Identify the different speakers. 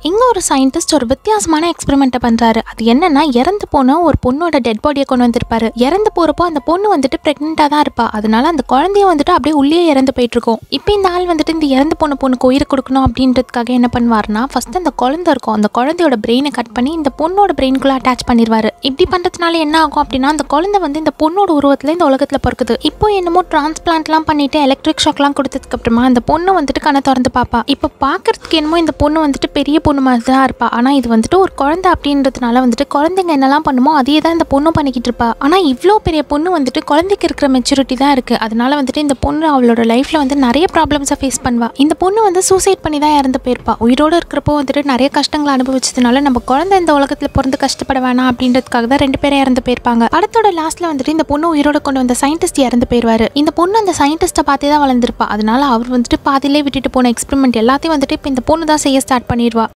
Speaker 1: இங்கே ஒரு சயின்டிஸ்ட் ஒரு வித்தியாசமான எக்ஸ்பெரிமெண்ட்டை பண்ணுறாரு அது என்னன்னா இறந்து போன ஒரு பொண்ணோட டெட் பாடியை கொண்டு வந்திருப்பாரு இறந்து போகிறப்போ அந்த பொண்ணு வந்துட்டு ப்ரெக்னெண்ட்டாக தான் இருப்பா அதனால அந்த குழந்தைய வந்துட்டு அப்படியே உள்ளே இறந்து போயிட்டு இருக்கும் இப்போ இந்த ஆள் வந்துட்டு இந்த இறந்து போன பொண்ணுக்கு உயிர் கொடுக்கணும் அப்படின்றதுக்காக என்ன பண்ணுவாருன்னா ஃபர்ஸ்ட் அந்த குழந்தை இருக்கும் அந்த குழந்தையோட பிரெயினை கட் பண்ணி இந்த பொண்ணோட பிரெயினுக்குள்ள அட்டாச் பண்ணிடுவாரு இப்படி பண்ணுறதுனால என்ன ஆகும் அப்படின்னா அந்த குழந்தை வந்து இந்த பொண்ணோட உருவத்தில் இந்த உலகத்தில் பிறக்குது இப்போ என்னமோ டிரான்ஸ்பிளான்ட்லாம் பண்ணிட்டு எலக்ட்ரிக் ஷாக்லாம் கொடுத்ததுக்கு அப்புறமா அந்த பொண்ணு வந்துட்டு கண்ணை திறந்து பார்ப்பா இப்போ பார்க்கறதுக்கு என்னமோ இந்த பொண்ணு வந்துட்டு பெரிய பொண்ணு மாதிரி தான் இருப்பா ஆனால் இது வந்துட்டு ஒரு குழந்தை அப்படின்றதுனால வந்துட்டு குழந்தைங்க என்னெல்லாம் பண்ணுமோ அதே தான் இந்த பொண்ணும் பண்ணிக்கிட்டு இருப்பா ஆனால் இவ்வளோ பெரிய பொண்ணு வந்துட்டு குழந்தைக்கு இருக்கிற மெச்சூரிட்டி தான் இருக்குது அதனால வந்துட்டு இந்த பொண்ணு அவளோட லைஃப்பில் வந்து நிறைய ப்ராப்ளம்ஸை ஃபேஸ் பண்ணுவா இந்த பொண்ணு வந்து சூசைட் பண்ணி தான் இறந்து போயிருப்பா உயிரோடு இருக்கிறப்போ வந்துட்டு நிறைய கஷ்டங்களை அனுபவிச்சதுனால நம்ம குழந்தை இந்த உலகத்தில் பிறந்து கஷ்டப்பட வேணாம் அப்படின்றதுக்காக தான் ரெண்டு பேரும் இறந்து போயிருப்பாங்க படத்தோட லாஸ்ட்ல வந்துட்டு இந்த பொண்ணு உயிரோட கொண்டு வந்த சயின்டிஸ்ட் இறந்து போயிருவாரு இந்த பொண்ணு அந்த சயின்டிஸ்ட்டை பார்த்தே தான் வளர்ந்துருப்பா அதனால அவர் வந்துட்டு பாதியிலே விட்டுட்டு போன எக்ஸ்பெரிமெண்ட் எல்லாத்தையும் வந்துட்டு இப்போ இந்த பொண்ணு தான் செய்ய ஸ்டார்ட் பண்ணிடுவா